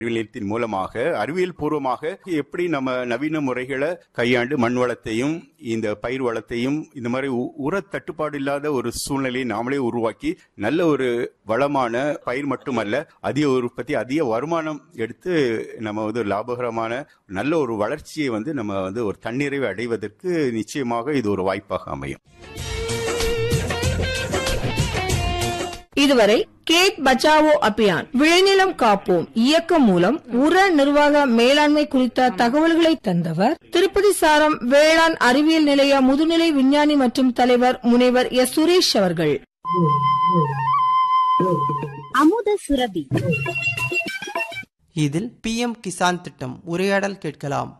நிலையத்தின் மூலமாக அறிவியல் பூர்வமாக எப்படி நம்ம நவீன முறைகளை கையாண்டு மண் வளத்தையும் இந்த பயிர் வளத்தையும் இந்த மாதிரி உ- உர தட்டுப்பாடு இல்லாத ஒரு சூழ்நிலையை நாமளே உருவாக்கி நல்ல ஒரு வளமான பயிர் மட்டுமல்ல அதிக உற்பத்தி அதிக வருமானம் எடுத்து நம்ம வந்து லாபகரமான நல்ல ஒரு வளர்ச்சியை வந்து நம்ம வந்து ஒரு தன்னிறைவை அடைவதற்கு நிச்சயமாக இது ஒரு வாய்ப்பாக அமையும் இதுவரை கேட் பச்சாவோ அபியான் விளைநிலம் காப்போம் இயக்கம் மூலம் உர நிர்வாக மேலாண்மை குறித்த தகவல்களை தந்தவர் திருப்பதி சாரம் வேளாண் அறிவியல் நிலைய முதுநிலை விஞ்ஞானி மற்றும் தலைவர் முனைவர் எஸ் சுரேஷ் அவர்கள் அமுத சுரபி இதில் பிஎம் கிசான் திட்டம் உரையாடல் கேட்கலாம்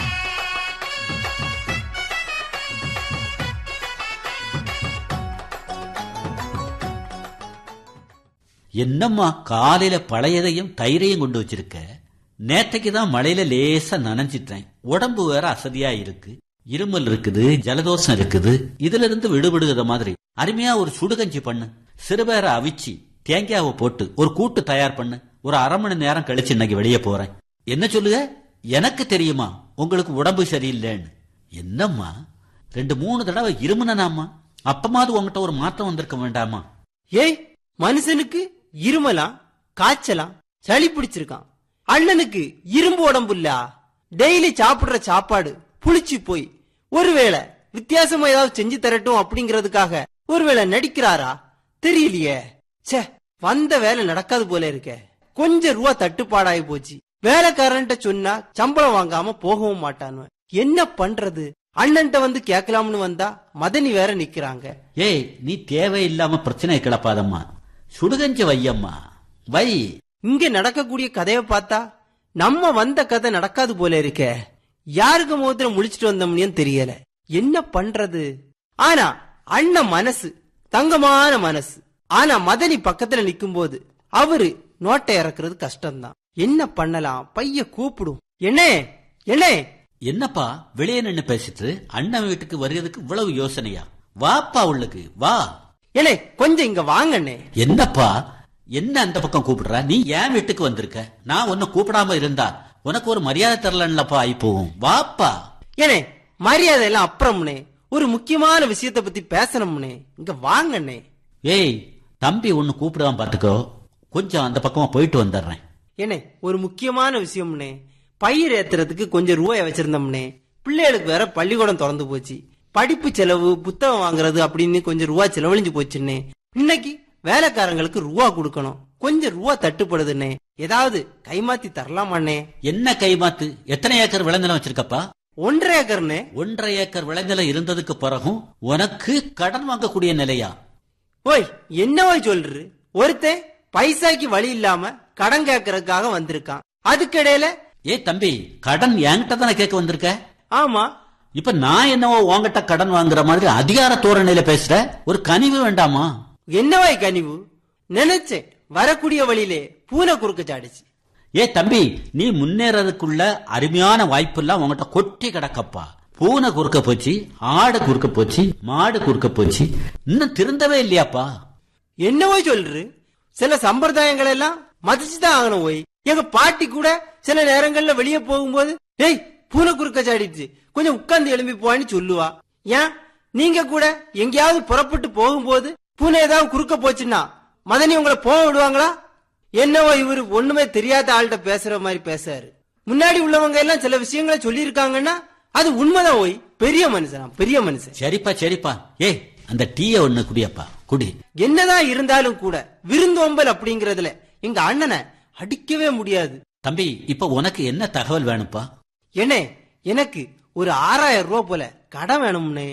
என்னம்மா காலையில பழையதையும் தயிரையும் கொண்டு வச்சிருக்க நேத்தைக்கு தான் மழையில லேசா நனைஞ்சிட்டேன் உடம்பு வேற அசதியா இருக்கு இருமல் இருக்குது ஜலதோஷம் இருக்குது இதுல இருந்து விடுபடுகிற மாதிரி அருமையா ஒரு சுடுகஞ்சி பண்ணு சிறுபேரை அவிச்சு தேங்காவை போட்டு ஒரு கூட்டு தயார் பண்ணு ஒரு அரை மணி நேரம் கழிச்சு இன்னைக்கு வெளியே போறேன் என்ன சொல்லுக எனக்கு தெரியுமா உங்களுக்கு உடம்பு சரியில்லைன்னு என்னம்மா ரெண்டு மூணு தடவை இருமுனனாமா அப்பமாவது உங்ககிட்ட ஒரு மாற்றம் வந்திருக்க வேண்டாமா ஏய் மனுஷனுக்கு இருமலாம் காய்ச்சலாம் சளி பிடிச்சிருக்கான் அண்ணனுக்கு இரும்பு உடம்புல்லா டெய்லி சாப்பிடுற சாப்பாடு புளிச்சு போய் ஒருவேளை வித்தியாசமா ஏதாவது செஞ்சு தரட்டும் அப்படிங்கறதுக்காக ஒருவேளை நடிக்கிறாரா தெரியலையே ச்சே வந்த வேலை நடக்காது போல இருக்கே கொஞ்சம் ரூபா தட்டுப்பாடாயி போச்சு வேலைக்காரன்ட்ட சொன்னா சம்பளம் வாங்காம போகவும் மாட்டான்னு என்ன பண்றது அண்ணன்ட்ட வந்து கேட்கலாம்னு வந்தா மதனி வேற நிக்கிறாங்க ஏய் நீ தேவையில்லாம பிரச்சனை கிளப்பாதம்மா சுடுகஞ்சி வையம்மா வை இங்க நடக்கக்கூடிய கதைய பார்த்தா நம்ம வந்த கதை நடக்காது போல இருக்கே யாருக்கு முகத்துல முழிச்சிட்டு வந்தோம்னு தெரியல என்ன பண்றது ஆனா அண்ணன் மனசு தங்கமான மனசு ஆனா மதனி பக்கத்துல நிக்கும்போது அவரு நோட்டை இறக்குறது கஷ்டம்தான் என்ன பண்ணலாம் பைய கூப்பிடும் என்னே என்னே என்னப்பா வெளியே நின்னு பேசிட்டு அண்ணன் வீட்டுக்கு வருகிறதுக்கு இவ்வளவு யோசனையா வாப்பா உள்ளுக்கு வா என்னே கொஞ்சம் இங்க வாங்கண்ணே என்னப்பா என்ன அந்த பக்கம் கூப்பிடுற நீ ஏன் வீட்டுக்கு வந்திருக்க நான் உன்னை கூப்பிடாம இருந்தா உனக்கு ஒரு மரியாதை தரலன்னப்பா ஆயி போகும் வாப்பா ஏனே மரியாதை எல்லாம் அப்புறம்னே ஒரு முக்கியமான விஷயத்த பத்தி பேசணும்னே இங்க வாங்கண்ணே ஏய் தம்பி ஒன்னு கூப்பிடுவான் பாத்துக்கோ கொஞ்சம் அந்த பக்கமா போயிட்டு வந்துடுறேன் ஏனே ஒரு முக்கியமான விஷயம்னே பயிர் ஏத்துறதுக்கு கொஞ்சம் ரூபாய் வச்சிருந்தோம்னே பிள்ளைகளுக்கு வேற பள்ளிக்கூடம் திறந்து போச்சு படிப்பு செலவு புத்தகம் வாங்குறது அப்படின்னு கொஞ்சம் ரூபா செலவழிஞ்சு போச்சுன்னே இன்னைக்கு வேலைக்காரங்களுக்கு ரூபா கொடுக்கணும் கொஞ்சம் ரூபா தட்டுப்படுதுன்னே ஏதாவது கைமாத்தி தரலாமாண்ணே என்ன கைமாத்து எத்தனை ஏக்கர் விளைநிலம் வச்சிருக்கப்பா ஒன்றரை ஏக்கர்னே ஒன்றரை ஏக்கர் விளைநிலம் இருந்ததுக்கு பிறகும் உனக்கு கடன் வாங்கக்கூடிய நிலையா ஓய் என்னவோய் சொல்று ஒருத்தன் பைசாக்கு வழி இல்லாம கடன் கேட்கறதுக்காக வந்திருக்கான் அதுக்கிடையில ஏய் தம்பி கடன் என்கிட்ட தானே கேட்க வந்திருக்க ஆமா இப்ப நான் என்னவோ உன்கிட்ட கடன் வாங்குற மாதிரி அதிகார தோரணையில பேசுற ஒரு கனிவு வேண்டாமா என்னவாய் கனிவு நினைச்சேன் வரக்கூடிய வழியிலே பூனை குறுக்க சாடிச்சு ஏ தம்பி நீ முன்னேறதுக்குள்ள அருமையான வாய்ப்பெல்லாம் உன்கிட்ட கொட்டி கிடக்கப்பா பூனை குறுக்க போச்சு ஆடு குறுக்க போச்சு மாடு குறுக்க போச்சு இன்னும் திருந்தவே இல்லையாப்பா என்னவோ சொல்று சில சம்பிரதாயங்கள் எல்லாம் மதிச்சுதான் ஆகணும் ஓய் எங்க பாட்டி கூட சில நேரங்கள்ல வெளியே போகும்போது ஏய் பூனை குறுக்க சாடிச்சு கொஞ்சம் உட்கார்ந்து எழும்பி போன்னு சொல்லுவா ஏன் நீங்க கூட எங்கேயாவது புறப்பட்டு போகும்போது பூனை ஏதாவது குறுக்க போச்சுன்னா மதனி உங்களை போக விடுவாங்களா என்னவோ இவரு ஒண்ணுமே தெரியாத ஆள்கிட்ட பேசுற மாதிரி பேசாரு முன்னாடி உள்ளவங்க எல்லாம் சில விஷயங்களை சொல்லியிருக்காங்கன்னா அது உண்மைதான் ஓய் பெரிய மனுஷனா பெரிய மனுஷன் சரிப்பா சரிப்பா ஏய் அந்த டீய ஒண்ணு குடியப்பா குடி என்னதான் இருந்தாலும் கூட விருந்தோம்பல் அப்படிங்கறதுல எங்க அண்ணனை அடிக்கவே முடியாது தம்பி இப்ப உனக்கு என்ன தகவல் வேணும்ப்பா என்ன எனக்கு ஒரு ஆறாயிரம் ரூபாய் போல கடன் வேணும்னே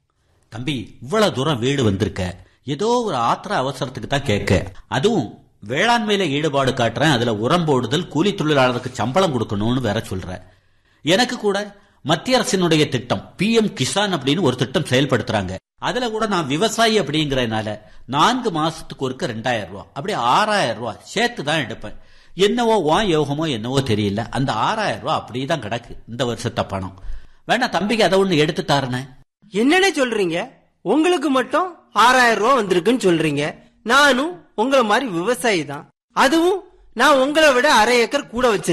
தம்பி இவ்வளவு தூரம் வீடு வந்திருக்க ஏதோ ஒரு ஆத்திர அவசரத்துக்கு தான் கேட்க அதுவும் வேளாண்மையில ஈடுபாடு காட்டுறேன் அதுல உரம் போடுதல் கூலி தொழிலாளருக்கு சம்பளம் கொடுக்கணும்னு வேற சொல்ற எனக்கு கூட மத்திய அரசினுடைய திட்டம் பிஎம் கிசான் அப்படின்னு ஒரு திட்டம் செயல்படுத்துறாங்க அதுல கூட நான் விவசாயி அப்படிங்கறதுனால நான்கு மாசத்துக்கு ஒருக்க ரெண்டாயிரம் ரூபாய் அப்படி ஆறாயிரம் ரூபாய் சேர்த்து தான் எடுப்பேன் என்னவோ வான் யோகமோ என்னவோ தெரியல அந்த ஆறாயிரம் ரூபாய் அப்படியே தான் கிடக்கு இந்த வருஷத்த பணம் வேணா தம்பிக்கு அதை ஒண்ணு எடுத்து தாரணே என்னன்னு சொல்றீங்க உங்களுக்கு மட்டும் ஆறாயிரம் ரூபாய் வந்திருக்குன்னு சொல்றீங்க நானும் உங்களை மாதிரி விவசாயி தான் அதுவும் நான் உங்களை விட அரை ஏக்கர் கூட வச்சிருக்கேன்